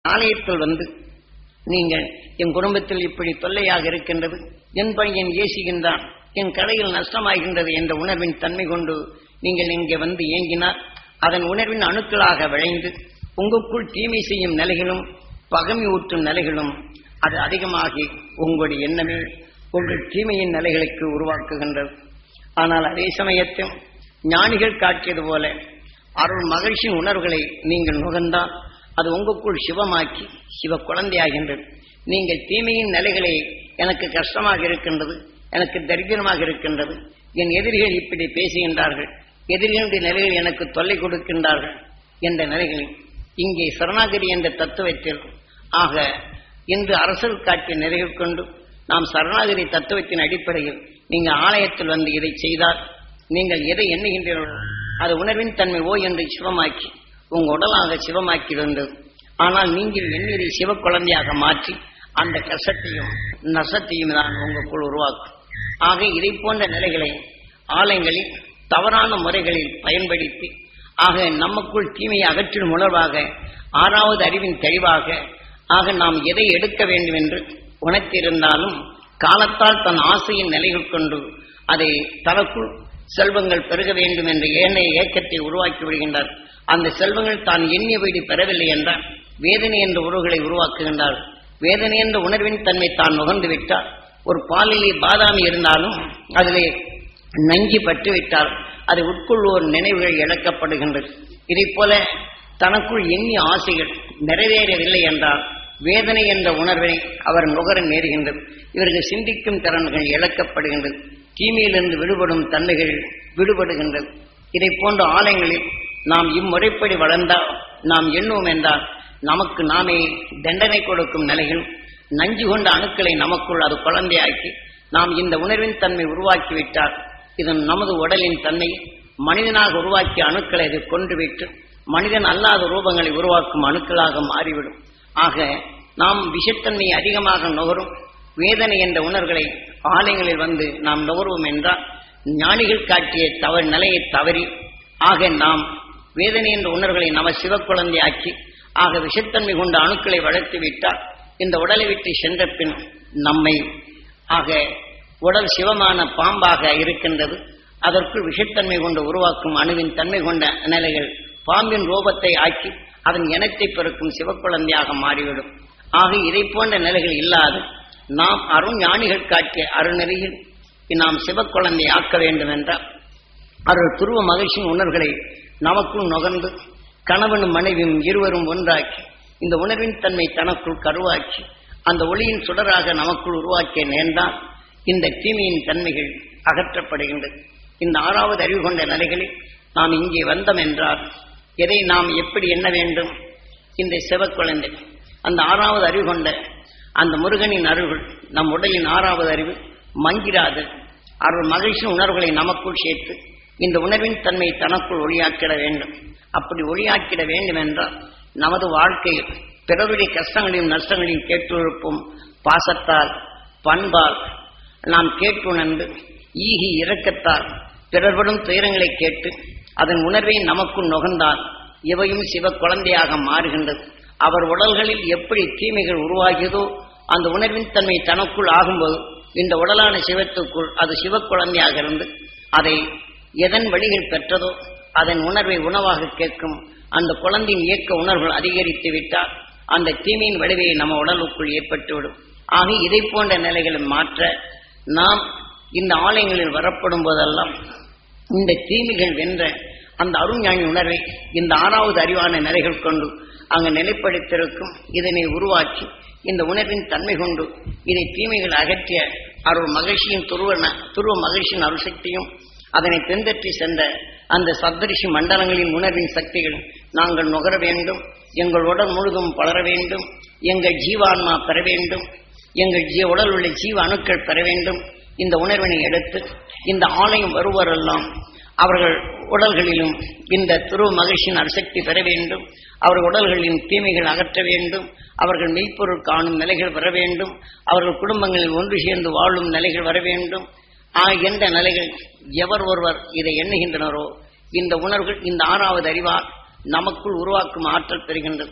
ஆலயத்தில் வந்து நீங்கள் என் குடும்பத்தில் இப்படி தொல்லையாக இருக்கின்றது என் பையன் ஏசுகின்றான் என் கடையில் நஷ்டமாகின்றது என்ற உணர்வின் தன்மை கொண்டு நீங்கள் இங்கே வந்து இயங்கினார் அதன் உணர்வின் அணுக்களாக விளைந்து உங்களுக்குள் தீமை செய்யும் நிலைகளும் பகமை ஊட்டும் நிலைகளும் அது அதிகமாகி உங்களுடைய எண்ணமே உங்கள் தீமையின் நிலைகளுக்கு உருவாக்குகின்றது ஆனால் அதே சமயத்தில் ஞானிகள் காட்டியது போல அருள் மகிழ்ச்சியின் உணர்வுகளை நீங்கள் நுகர்ந்தால் அது உங்களுக்குள் சிவமாக்கி சிவ குழந்தையாகின்றது நீங்கள் தீமையின் நிலைகளை எனக்கு கஷ்டமாக இருக்கின்றது எனக்கு தரித்திரமாக இருக்கின்றது என் எதிரிகள் இப்படி பேசுகின்றார்கள் எதிரிகளுடைய நிலைகள் எனக்கு தொல்லை கொடுக்கின்றார்கள் என்ற நிலைகளில் இங்கே சரணாகதி என்ற தத்துவத்தில் ஆக இன்று அரசல் காட்டிய நிலைகள் கொண்டு நாம் சரணாகதி தத்துவத்தின் அடிப்படையில் நீங்கள் ஆலயத்தில் வந்து இதை செய்தால் நீங்கள் எதை எண்ணுகின்றீர்களோ அது உணர்வின் தன்மை ஓ என்று சிவமாக்கி உங்க உடலாக சிவமாக்கி இருந்தது ஆனால் நீங்கள் எண்ணீரை சிவ குழந்தையாக மாற்றி அந்த கசத்தையும் நசத்தையும் தான் உங்களுக்குள் உருவாக்கும் ஆக இதை போன்ற நிலைகளை ஆலயங்களில் தவறான முறைகளில் பயன்படுத்தி ஆக நமக்குள் தீமையை அகற்றும் உணர்வாக ஆறாவது அறிவின் தெளிவாக ஆக நாம் எதை எடுக்க வேண்டும் என்று உணர்த்தியிருந்தாலும் காலத்தால் தன் ஆசையின் நிலைகள் கொண்டு அதை தனக்குள் செல்வங்கள் பெருக வேண்டும் என்ற ஏனைய ஏக்கத்தை உருவாக்கி விடுகின்றார் அந்த செல்வங்கள் தான் எண்ணியபடி பெறவில்லை என்றால் வேதனை என்ற உறவுகளை உருவாக்குகின்றார் வேதனை என்ற உணர்வின் தன்மை தான் நுகர்ந்து விட்டால் ஒரு பாலிலே பாதாமி இருந்தாலும் அதிலே நஞ்சி பட்டுவிட்டால் அதை உட்கொள்வோர் நினைவுகள் இழக்கப்படுகின்றது இதை போல தனக்குள் எண்ணிய ஆசைகள் நிறைவேறவில்லை என்றால் வேதனை என்ற உணர்வினை அவர் நுகர நேருகின்றது இவர்கள் சிந்திக்கும் திறன்கள் இழக்கப்படுகின்றது தீமையிலிருந்து விடுபடும் தன்மைகள் விடுபடுகின்றது இதை போன்ற ஆலயங்களில் நாம் இம்முறைப்படி வளர்ந்தால் நாம் எண்ணுவோம் என்றால் நமக்கு நாமே தண்டனை கொடுக்கும் நிலைகள் நஞ்சு கொண்ட அணுக்களை நமக்குள் அது குழந்தையாக்கி நாம் இந்த உணர்வின் தன்மை உருவாக்கிவிட்டால் இது நமது உடலின் தன்மை மனிதனாக உருவாக்கிய அணுக்களை அது கொன்றுவிட்டு மனிதன் அல்லாத ரூபங்களை உருவாக்கும் அணுக்களாக மாறிவிடும் ஆக நாம் விஷத்தன்மை அதிகமாக நுகரும் வேதனை என்ற உணர்வுகளை ஆலயங்களில் வந்து நாம் நுகர்வோம் என்றால் ஞானிகள் காட்டிய தவறு நிலையை தவறி ஆக நாம் வேதனை என்ற உணர்வுகளை நம சிவக்குழந்தையாக்கி ஆக விஷத்தன்மை கொண்ட அணுக்களை வளர்த்து விட்டால் இந்த உடலை விட்டு சென்ற பின் நம்மை ஆக உடல் சிவமான பாம்பாக இருக்கின்றது அதற்குள் விஷத்தன்மை கொண்டு உருவாக்கும் அணுவின் தன்மை கொண்ட நிலைகள் பாம்பின் ரூபத்தை ஆக்கி அதன் இனத்தை பெருக்கும் சிவக்குழந்தையாக மாறிவிடும் ஆக இதை போன்ற நிலைகள் இல்லாது நாம் அருண் ஞானிகள் காட்டிய அருணறியில் நாம் சிவக்குழந்தை ஆக்க வேண்டும் என்றால் அருள் துருவ மகிழ்ச்சியின் உணர்வுகளை நமக்குள் நுகர்ந்து கணவனும் மனைவியும் இருவரும் ஒன்றாக்கி இந்த உணர்வின் தன்மை தனக்குள் கருவாக்கி அந்த ஒளியின் சுடராக நமக்குள் உருவாக்கிய நேர்ந்தால் இந்த தீமையின் தன்மைகள் அகற்றப்படுகின்றது இந்த ஆறாவது அறிவு கொண்ட நிலைகளில் நாம் இங்கே வந்தோம் என்றால் எதை நாம் எப்படி எண்ண வேண்டும் இந்த சிவக்குழந்தை அந்த ஆறாவது அறிவு கொண்ட அந்த முருகனின் அருள்கள் நம் உடலின் ஆறாவது அறிவு மங்கிராது அருள் மகிழ்ச்சி உணர்வுகளை நமக்குள் சேர்த்து இந்த உணர்வின் தன்மை தனக்குள் ஒளியாக்கிட வேண்டும் அப்படி ஒளியாக்கிட வேண்டும் என்றால் நமது வாழ்க்கையில் பிறருடைய கஷ்டங்களையும் நஷ்டங்களையும் கேட்டிருப்போம் பாசத்தால் பண்பால் நாம் கேட்டுணர்ந்து ஈகி இரக்கத்தால் பிறர்படும் துயரங்களை கேட்டு அதன் உணர்வை நமக்குள் நுகர்ந்தால் இவையும் சிவ குழந்தையாக மாறுகின்றது அவர் உடல்களில் எப்படி தீமைகள் உருவாகியதோ அந்த உணர்வின் தன்மை தனக்குள் ஆகும்போது இந்த உடலான சிவத்துக்குள் அது சிவ குழந்தையாக இருந்து அதை எதன் வழிகள் பெற்றதோ அதன் உணர்வை உணவாக கேட்கும் அந்த குழந்தையின் இயக்க உணர்வுகள் அதிகரித்து விட்டால் அந்த தீமையின் வடிவை நம்ம உடலுக்குள் ஏற்பட்டுவிடும் ஆக இதை போன்ற நிலைகளை மாற்ற நாம் இந்த ஆலயங்களில் வரப்படும் போதெல்லாம் இந்த தீமைகள் வென்ற அந்த அருஞானி உணர்வை இந்த ஆறாவது அறிவான நிலைகள் கொண்டு அங்கு நிலைப்படுத்திருக்கும் இதனை உருவாக்கி இந்த உணர்வின் தன்மை கொண்டு இதை தீமைகள் அகற்றிய அருள் மகிழ்ச்சியின் துருவ துருவ மகிழ்ச்சியின் அருள் சக்தியும் அதனை பின்பற்றி சென்ற அந்த சப்தரிஷி மண்டலங்களின் உணர்வின் சக்திகள் நாங்கள் நுகர வேண்டும் எங்கள் உடல் முழுதும் பலர வேண்டும் எங்கள் ஜீவான்மா பெற வேண்டும் எங்கள் ஜீ உடல் உள்ள ஜீவ அணுக்கள் பெற வேண்டும் இந்த உணர்வினை எடுத்து இந்த ஆலயம் வருவோரெல்லாம் அவர்கள் உடல்களிலும் இந்த துருவ மகிழ்ச்சியின் அரிசக்தி பெற வேண்டும் அவர்கள் உடல்களின் தீமைகள் அகற்ற வேண்டும் அவர்கள் மெய்ப்பொருள் காணும் நிலைகள் வர வேண்டும் அவர்கள் குடும்பங்களில் ஒன்று சேர்ந்து வாழும் நிலைகள் வர வேண்டும் எந்த நிலைகள் எவர் ஒருவர் இதை எண்ணுகின்றனரோ இந்த உணர்வுகள் இந்த ஆறாவது அறிவால் நமக்குள் உருவாக்கும் ஆற்றல் பெறுகின்றது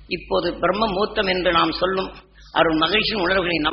இப்போது பிரம்ம மூத்தம் என்று நாம் சொல்லும் அருள் மகிழ்ச்சியின் உணர்வுகளை நம்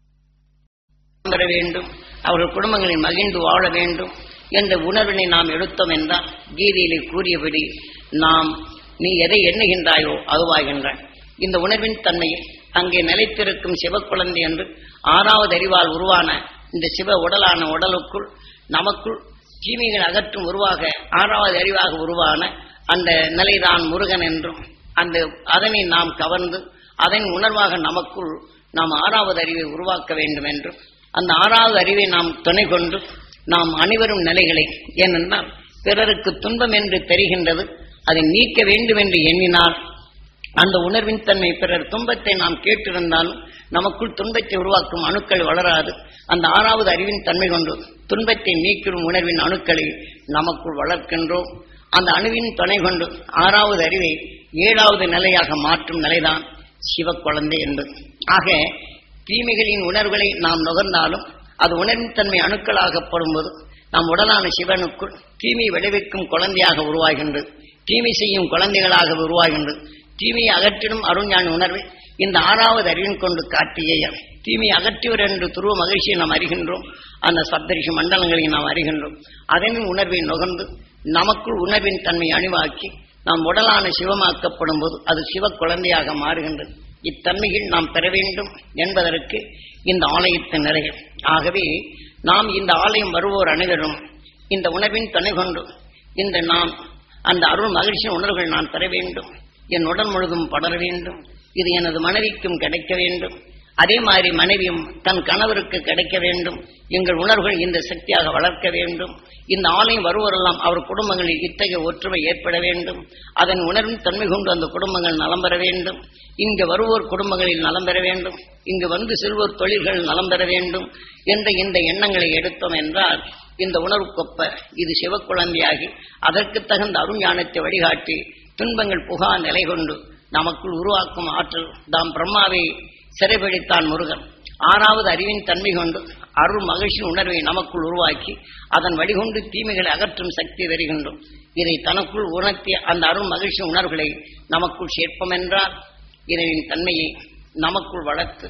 பெற வேண்டும் அவர்கள் குடும்பங்களில் மகிழ்ந்து வாழ வேண்டும் என்ற உணர்வினை நாம் எடுத்தோம் என்றால் கீதையிலே கூறியபடி நாம் நீ எதை எண்ணுகின்றாயோ அதுவாகின்றாய் இந்த உணர்வின் தன்மையை அங்கே நிலைத்திருக்கும் சிவக்குழந்தை என்று ஆறாவது அறிவால் உருவான இந்த சிவ உடலான உடலுக்குள் நமக்குள் தீமைகள் அகற்றும் உருவாக ஆறாவது அறிவாக உருவான அந்த நிலைதான் முருகன் என்றும் அந்த அதனை நாம் கவர்ந்து அதன் உணர்வாக நமக்குள் நாம் ஆறாவது அறிவை உருவாக்க வேண்டும் என்றும் அந்த ஆறாவது அறிவை நாம் துணை கொண்டு நாம் அனைவரும் நிலைகளை ஏனென்றால் பிறருக்கு துன்பம் என்று தெரிகின்றது அதை நீக்க வேண்டும் என்று எண்ணினால் அந்த உணர்வின் தன்மை பிறர் துன்பத்தை நாம் கேட்டிருந்தாலும் நமக்குள் துன்பத்தை உருவாக்கும் அணுக்கள் வளராது அந்த ஆறாவது அறிவின் தன்மை கொண்டு துன்பத்தை நீக்கிடும் உணர்வின் அணுக்களை நமக்குள் வளர்க்கின்றோம் அந்த அணுவின் துணை கொண்டு ஆறாவது அறிவை ஏழாவது நிலையாக மாற்றும் நிலைதான் சிவ குழந்தை என்பது ஆக தீமைகளின் உணர்வுகளை நாம் நுகர்ந்தாலும் அது உணர்வின் தன்மை அணுக்களாகப்படும் போது நம் உடலான சிவனுக்குள் தீமை விளைவிக்கும் குழந்தையாக உருவாகின்றது தீமை செய்யும் குழந்தைகளாக உருவாகின்றது தீமையை அகற்றிடும் அருஞான உணர்வை இந்த ஆறாவது அறிவின் கொண்டு காட்டிய தீமையை அகற்றியவர் என்று துருவ மகிழ்ச்சியை நாம் அறிகின்றோம் அந்த சப்தரிஷி மண்டலங்களை நாம் அறிகின்றோம் அதன் உணர்வை நுகர்ந்து நமக்குள் உணர்வின் தன்மை அணிவாக்கி நாம் உடலான சிவமாக்கப்படும் போது அது சிவ குழந்தையாக மாறுகின்றது இத்தன்மைகள் நாம் பெற வேண்டும் என்பதற்கு இந்த ஆலயத்தின் நிறைய ஆகவே நாம் இந்த ஆலயம் வருவோர் அனைவரும் இந்த உணர்வின் துணை கொண்டு இந்த நாம் அந்த அருள் மகிழ்ச்சியின் உணர்வுகள் நான் பெற வேண்டும் என் உடல் முழுதும் படர வேண்டும் இது எனது மனைவிக்கும் கிடைக்க வேண்டும் அதே மாதிரி மனைவியும் தன் கணவருக்கு கிடைக்க வேண்டும் எங்கள் உணர்வுகள் இந்த சக்தியாக வளர்க்க வேண்டும் இந்த ஆலயம் வருவோரெல்லாம் அவர் குடும்பங்களில் இத்தகைய ஒற்றுமை ஏற்பட வேண்டும் அதன் உணர்வின் தன்மை கொண்டு அந்த குடும்பங்கள் நலம் பெற வேண்டும் இங்கு வருவோர் குடும்பங்களில் நலம் பெற வேண்டும் இங்கு வந்து செல்வோர் தொழில்கள் நலம் பெற வேண்டும் என்ற இந்த எண்ணங்களை எடுத்தோம் என்றால் இந்த உணர்வுக்கொப்ப இது சிவக்குழந்தையாகி அதற்கு தகுந்த அருஞானத்தை வழிகாட்டி துன்பங்கள் புகா நிலை கொண்டு நமக்குள் உருவாக்கும் ஆற்றல் தாம் பிரம்மாவை சிறைபிடித்தான் முருகன் ஆறாவது அறிவின் தன்மை கொண்டு அருள் மகிழ்ச்சியின் உணர்வை நமக்குள் உருவாக்கி அதன் வழிகொண்டு தீமைகளை அகற்றும் சக்தி வருகின்றோம் இதை தனக்குள் உணர்த்திய அந்த அருள் மகிழ்ச்சி உணர்வுகளை நமக்குள் சேர்ப்போம் என்றால் இதனின் தன்மையை நமக்குள் வளர்த்து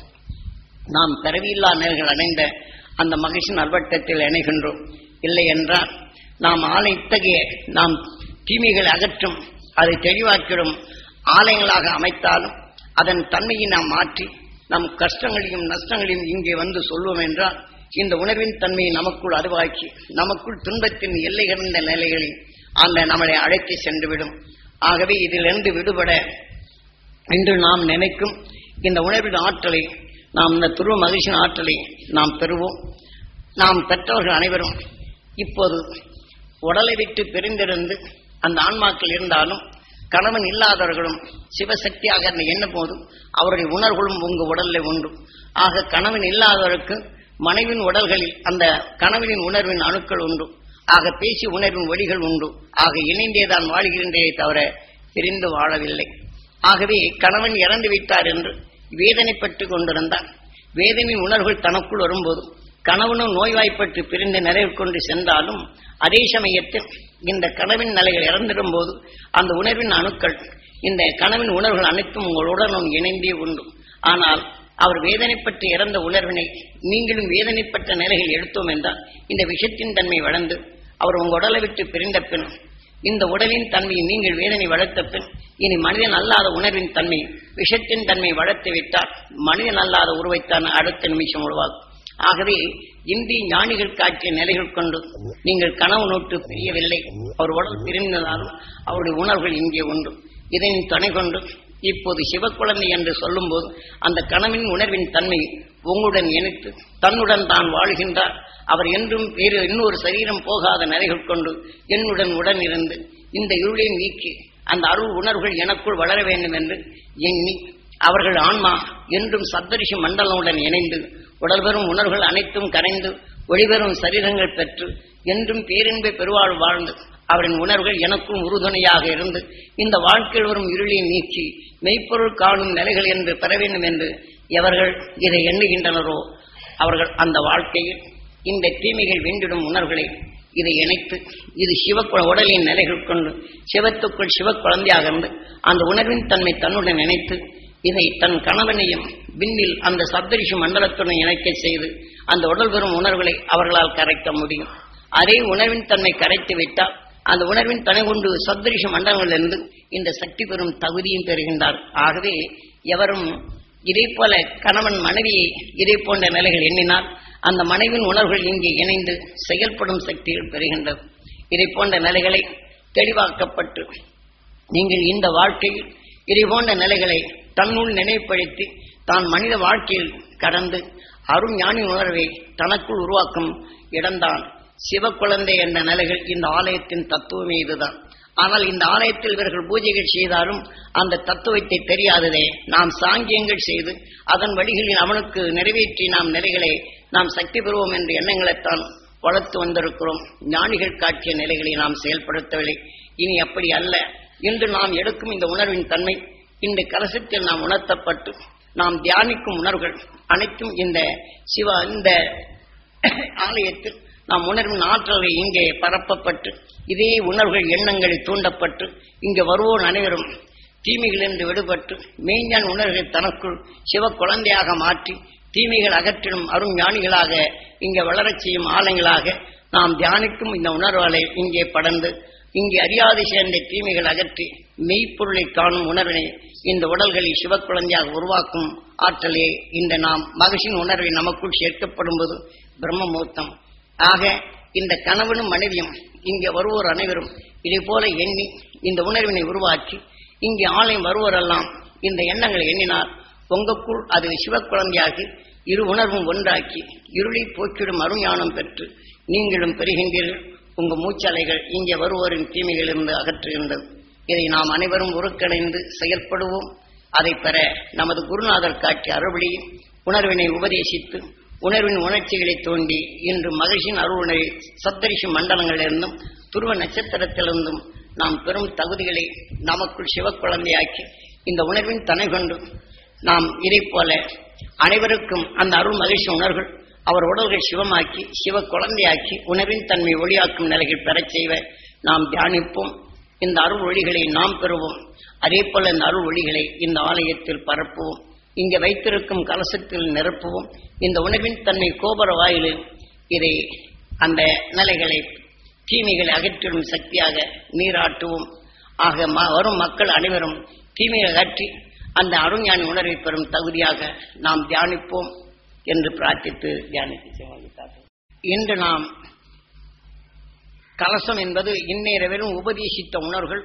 நாம் பிறவியில்லா நேர்கள் அடைந்த அந்த மகிழ்ச்சி நல்வட்டத்தில் இணைகின்றோம் இல்லை என்றால் நாம் ஆலை இத்தகைய நாம் தீமைகளை அகற்றும் அதை தெளிவாக்கிடும் ஆலயங்களாக அமைத்தாலும் அதன் தன்மையை நாம் மாற்றி நம் கஷ்டங்களையும் நஷ்டங்களையும் இங்கே வந்து சொல்வோம் என்றால் இந்த உணர்வின் தன்மையை நமக்குள் அறிவாக்கி நமக்குள் துன்பத்தின் எல்லை கடந்த நிலைகளில் அந்த நம்மளை அழைத்து சென்றுவிடும் ஆகவே இதிலிருந்து விடுபட என்று நாம் நினைக்கும் இந்த உணர்வின் ஆற்றலை நாம் இந்த துருவ மகிழ்ச்சியின் ஆற்றலை நாம் பெறுவோம் நாம் பெற்றவர்கள் அனைவரும் இப்போது உடலை விட்டு பிரிந்திருந்து அந்த ஆன்மாக்கள் இருந்தாலும் கணவன் இல்லாதவர்களும் சிவசக்தியாக அந்த எண்ணும் போதும் அவருடைய உணர்வுகளும் உங்க உடல்ல உண்டு ஆக கணவன் இல்லாதவருக்கு மனைவின் உடல்களில் அந்த கணவனின் உணர்வின் அணுக்கள் உண்டு ஆக பேசி உணர்வின் ஒளிகள் உண்டு ஆக இணைந்தே தான் வாழ்கின்றே தவிர பிரிந்து வாழவில்லை ஆகவே கணவன் இறந்து விட்டார் என்று வேதனைப்பட்டு கொண்டிருந்தார் வேதனையின் உணர்வுகள் தனக்குள் வரும்போது கணவனும் நோய்வாய்ப்பட்டு பிரிந்த நிலையில் கொண்டு சென்றாலும் அதே சமயத்தில் இந்த கனவின் நிலைகள் இறந்திடும் போது அந்த உணர்வின் அணுக்கள் இந்த கனவின் உணர்வுகள் அனைத்தும் உங்களுடனும் இணைந்தே உண்டு ஆனால் அவர் வேதனைப்பட்டு இறந்த உணர்வினை நீங்களும் வேதனைப்பட்ட நிலைகள் எடுத்தோம் என்றால் இந்த விஷத்தின் தன்மை வளர்ந்து அவர் உங்க உடலை விட்டு பிரிந்த பின் இந்த உடலின் தன்மையை நீங்கள் வேதனை வளர்த்த பின் இனி மனிதன் அல்லாத உணர்வின் தன்மை விஷத்தின் தன்மை வளர்த்து விட்டால் மனிதன் அல்லாத உருவைத்தான் அடுத்த நிமிஷம் உருவாகும் ஆகவே இந்திய ஞானிகள் காட்டிய நிலைகள் கொண்டு நீங்கள் கனவு நோட்டு பிரியவில்லை அவர் உடல் பிரிந்ததாலும் அவருடைய உணர்வுகள் இங்கே உண்டு இதை துணை கொண்டு இப்போது சிவக்குழந்தை என்று சொல்லும்போது அந்த கனவின் உணர்வின் தன்மை உங்களுடன் இணைத்து தன்னுடன் தான் வாழ்கின்றார் அவர் என்றும் வேறு இன்னொரு சரீரம் போகாத நிலைகள் கொண்டு என்னுடன் உடன் இருந்து இந்த இருளை நீக்கி அந்த அருள் உணர்வுகள் எனக்குள் வளர வேண்டும் என்று எண்ணி அவர்கள் ஆன்மா என்றும் சப்தரிஷி மண்டலமுடன் இணைந்து உடல் பெறும் உணர்வுகள் அனைத்தும் கரைந்து ஒளிபெறும் சரீரங்கள் பெற்று என்றும் பேரின்பை பெருவாழ் வாழ்ந்து அவரின் உணர்வுகள் எனக்கும் உறுதுணையாக இருந்து இந்த வாழ்க்கையில் வரும் இருளை நீக்கி மெய்ப்பொருள் காணும் நிலைகள் என்று பெற வேண்டும் என்று எவர்கள் இதை எண்ணுகின்றனரோ அவர்கள் அந்த வாழ்க்கையில் இந்த தீமைகள் வென்றிடும் உணர்வுகளை இதை இணைத்து இது சிவ கு- உடலின் நிலைகள் கொண்டு சிவத்துக்குள் சிவ குழந்தையாக இருந்து அந்த உணர்வின் தன்மை தன்னுடன் இணைத்து இதை தன் கணவனையும் விண்ணில் அந்த சப்தரிஷி மண்டலத்துடன் இணைக்க செய்து அந்த உடல் பெறும் உணர்வுகளை அவர்களால் கரைக்க முடியும் அதே உணர்வின் தன்மை கரைத்து விட்டால் அந்த உணர்வின் தன்னை கொண்டு சப்தரிஷி மண்டலங்களிலிருந்து இந்த சக்தி பெறும் தகுதியும் பெறுகின்றார் ஆகவே எவரும் இதே போல கணவன் மனைவியை இதே போன்ற நிலைகள் எண்ணினால் அந்த மனைவின் உணர்வுகள் இங்கே இணைந்து செயல்படும் சக்திகள் பெறுகின்றது இதை போன்ற நிலைகளை தெளிவாக்கப்பட்டு நீங்கள் இந்த வாழ்க்கையில் இதை போன்ற நிலைகளை தன்னுள் நினைவுபடுத்தி தான் மனித வாழ்க்கையில் கடந்து அருண் ஞானி உணர்வை தனக்குள் உருவாக்கும் இடம்தான் சிவக்குழந்தை என்ற நிலைகள் இந்த ஆலயத்தின் தத்துவமே இதுதான் ஆனால் இந்த ஆலயத்தில் இவர்கள் பூஜைகள் செய்தாலும் அந்த தத்துவத்தை தெரியாததே நாம் சாங்கியங்கள் செய்து அதன் வழிகளில் அவனுக்கு நிறைவேற்றி நாம் நிலைகளை நாம் சக்தி பெறுவோம் என்ற எண்ணங்களைத்தான் வளர்த்து வந்திருக்கிறோம் ஞானிகள் காட்டிய நிலைகளை நாம் செயல்படுத்தவில்லை இனி அப்படி அல்ல இன்று நாம் எடுக்கும் இந்த உணர்வின் தன்மை இந்த கலசத்தில் நாம் உணர்த்தப்பட்டு நாம் தியானிக்கும் உணர்வுகள் அனைத்தும் இந்த சிவ இந்த ஆலயத்தில் நாம் உணர்வின் ஆற்றலை இங்கே பரப்பப்பட்டு இதே உணர்வுகள் எண்ணங்களில் தூண்டப்பட்டு இங்கே வருவோர் அனைவரும் தீமைகளிலிருந்து விடுபட்டு மெய்ஞான் உணர்வுகளை தனக்குள் சிவ குழந்தையாக மாற்றி தீமைகள் அகற்றிடும் அரும் ஞானிகளாக இங்கே வளரச் செய்யும் ஆலயங்களாக நாம் தியானிக்கும் இந்த உணர்வுகளை இங்கே படர்ந்து இங்கே அறியாது சேர்ந்த தீமைகள் அகற்றி மெய்ப்பொருளை காணும் உணர்வினை இந்த உடல்களில் சிவக்குழந்தையாக உருவாக்கும் ஆற்றலே இந்த நாம் மகிழ்ச்சியின் உணர்வை நமக்குள் சேர்க்கப்படும் போது பிரம்மமூர்த்தம் ஆக இந்த கணவனும் மனைவியும் இங்கே வருவோர் அனைவரும் இதே போல எண்ணி இந்த உணர்வினை உருவாக்கி இங்கே ஆலயம் வருவோரெல்லாம் இந்த எண்ணங்களை எண்ணினார் உங்களுக்குள் அது சிவக்குழந்தையாகி இரு உணர்வும் ஒன்றாக்கி இருளை போக்கிடும் அருஞானம் பெற்று நீங்களும் பெறுகின்றீர்கள் உங்க மூச்சலைகள் இங்கே வருவோரின் தீமைகளிலிருந்து அகற்றுகின்றது இதை நாம் அனைவரும் உருக்கடைந்து செயல்படுவோம் அதை பெற நமது குருநாதர் காட்டிய அறுபடியும் உணர்வினை உபதேசித்து உணர்வின் உணர்ச்சிகளை தோண்டி இன்று மகிழ்ச்சியின் அருள்னை சப்தரிஷி மண்டலங்களிலிருந்தும் துருவ நட்சத்திரத்திலிருந்தும் நாம் பெரும் தகுதிகளை நமக்குள் சிவக்குழந்தையாக்கி இந்த உணர்வின் தனை கொண்டு நாம் இதை போல அனைவருக்கும் அந்த அருள் மகிழ்ச்சி உணர்வுகள் அவர் உடல்கள் சிவமாக்கி சிவ குழந்தையாக்கி உணர்வின் தன்மை ஒளியாக்கும் நிலைகள் பெறச் செய்வ நாம் தியானிப்போம் இந்த அருள் ஒளிகளை நாம் பெறுவோம் அதே போல இந்த அருள் ஒளிகளை இந்த ஆலயத்தில் பரப்புவோம் இங்கே வைத்திருக்கும் கலசத்தில் நிரப்புவோம் இந்த உணர்வின் தன்மை கோபுர வாயிலில் இதை அந்த நிலைகளை தீமைகளை அகற்றிடும் சக்தியாக நீராட்டுவோம் ஆக ம- வரும் மக்கள் அனைவரும் தீமையை அகற்றி அந்த அருஞானி உணர்வை பெறும் தகுதியாக நாம் தியானிப்போம் என்று பிரார்த்தித்து தியானித்து செல்வார்கள். இன்று நாம் கலசம் என்பது இந்நேரவிலும் உபதேசித்த உணர்வுகள்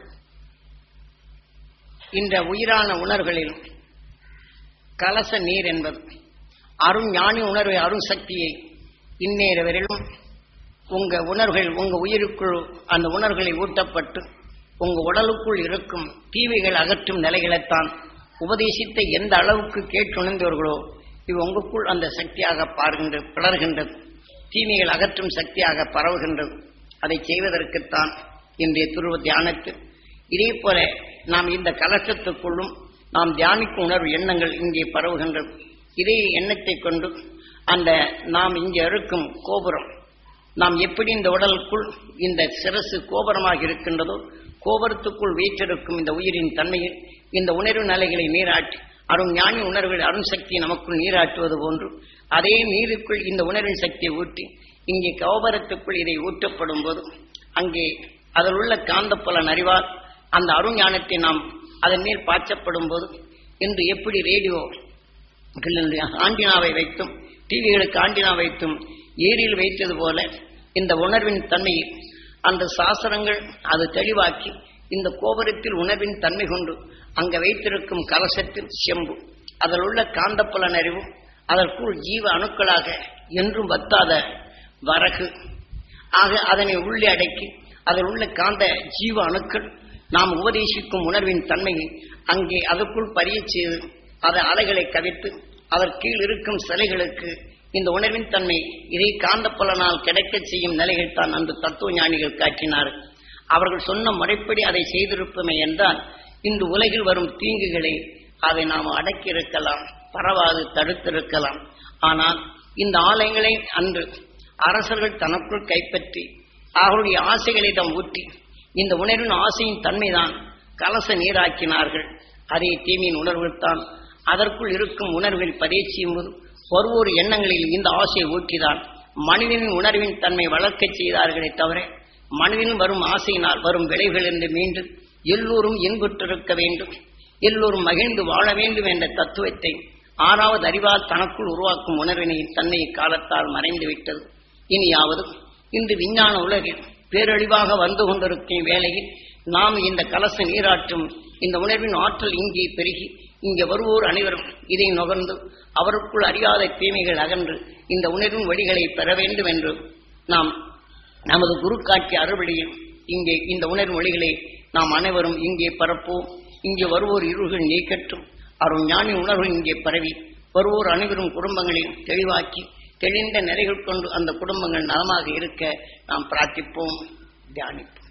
இந்த உயிரான உணர்வுகளில் கலச நீர் என்பது அருண் ஞானி உணர்வை அருண் சக்தியை இந்நேரவரிலும் உங்க உணர்வுகள் உங்க உயிருக்குள் அந்த உணர்வுகளை ஊட்டப்பட்டு உங்க உடலுக்குள் இருக்கும் தீமைகள் அகற்றும் நிலைகளைத்தான் உபதேசித்த எந்த அளவுக்கு கேட்டுணர்ந்தவர்களோ இது உங்களுக்குள் அந்த சக்தியாக பாருகின்றது பிளர்கின்றது தீமைகள் அகற்றும் சக்தியாக பரவுகின்றது அதை செய்வதற்குத்தான் இன்றைய துருவ தியானத்தில் இதே போல நாம் இந்த கலசத்துக்குள்ளும் நாம் தியானிக்கும் உணர்வு எண்ணங்கள் இங்கே பரவுகின்றது இதே எண்ணத்தை கொண்டு அந்த நாம் இங்கே இருக்கும் கோபுரம் நாம் எப்படி இந்த உடலுக்குள் இந்த சிரசு கோபுரமாக இருக்கின்றதோ கோபுரத்துக்குள் வீற்றிருக்கும் இந்த உயிரின் தன்மையில் இந்த உணர்வு நிலைகளை நீராட்டி அருண் ஞானி உணர்வுகள் அருண் சக்தி நமக்குள் நீராட்டுவது போன்று அதே நீருக்குள் இந்த உணர்வின் சக்தியை ஊட்டி இங்கே கோபுரத்துக்குள் இதை ஊற்றப்படும் போது அங்கே அதில் உள்ள காந்தப்புலன் அறிவால் அந்த அருண் ஞானத்தை நாம் அதன் மேல் பாய்ச்சப்படும் போது இன்று எப்படி ரேடியோ ஆண்டினாவை வைத்தும் டிவிகளுக்கு ஆண்டினா வைத்தும் ஏரியில் வைத்தது போல இந்த உணர்வின் தன்மையை அந்த சாஸ்திரங்கள் அது தெளிவாக்கி இந்த கோபுரத்தில் உணர்வின் தன்மை கொண்டு அங்க வைத்திருக்கும் கலசத்தில் செம்பு அதில் உள்ள காந்தப்புலன் அறிவும் அதற்குள் ஜீவ அணுக்களாக என்றும் வத்தாத வரகு ஆக அதனை உள்ளே அடக்கி அதில் உள்ள காந்த ஜீவ அணுக்கள் நாம் உபதேசிக்கும் உணர்வின் தன்மையை அங்கே அதற்குள் பதிய செய்து அதை அலைகளை கவித்து அதற்கீழ் இருக்கும் சிலைகளுக்கு இந்த உணர்வின் தன்மை இதை காந்த பலனால் கிடைக்கச் செய்யும் நிலைகள் தான் அந்த தத்துவ ஞானிகள் காட்டினார்கள் அவர்கள் சொன்ன முறைப்படி அதை செய்திருப்போமே என்றால் இன்று உலகில் வரும் தீங்குகளை அதை நாம் அடக்கியிருக்கலாம் பரவாது தடுத்திருக்கலாம் ஆனால் இந்த ஆலயங்களை அன்று அரசர்கள் தனக்குள் கைப்பற்றி அவருடைய ஆசைகளை தம் ஊற்றி இந்த உணர்வின் ஆசையின் தன்மைதான் கலச நீராக்கினார்கள் அதே தீமையின் உணர்வுத்தான் அதற்குள் இருக்கும் உணர்வில் பதேச்சியும் போது ஒவ்வொரு எண்ணங்களில் இந்த ஆசையை ஊற்றிதான் மனிதனின் உணர்வின் தன்மை வளர்க்கச் செய்தார்களே தவிர மனிதனின் வரும் ஆசையினால் வரும் விளைவுகளிலிருந்து மீண்டும் எல்லோரும் இன்புற்றிருக்க வேண்டும் எல்லோரும் மகிழ்ந்து வாழ வேண்டும் என்ற தத்துவத்தை ஆறாவது அறிவால் தனக்குள் உருவாக்கும் உணர்வினை தன்னை காலத்தால் மறைந்து விட்டது இனியாவது இன்று விஞ்ஞான உலகில் பேரழிவாக வந்து கொண்டிருக்கும் வேளையில் நாம் இந்த கலச நீராற்றும் இந்த உணர்வின் ஆற்றல் இங்கே பெருகி இங்கே வருவோர் அனைவரும் இதை நுகர்ந்து அவருக்குள் அறியாத தீமைகள் அகன்று இந்த உணர்வின் வழிகளை பெற வேண்டும் என்று நாம் நமது குரு காட்சி அறுவடையில் இங்கே இந்த உணர்வு மொழிகளை நாம் அனைவரும் இங்கே பரப்போம் இங்கே வருவோர் இருள்கள் நீக்கட்டும் அருள் ஞானி உணர்வு இங்கே பரவி வருவோர் அனைவரும் குடும்பங்களில் தெளிவாக்கி தெளிந்த நிறைகள் கொண்டு அந்த குடும்பங்கள் நலமாக இருக்க நாம் பிரார்த்திப்போம் தியானிப்போம்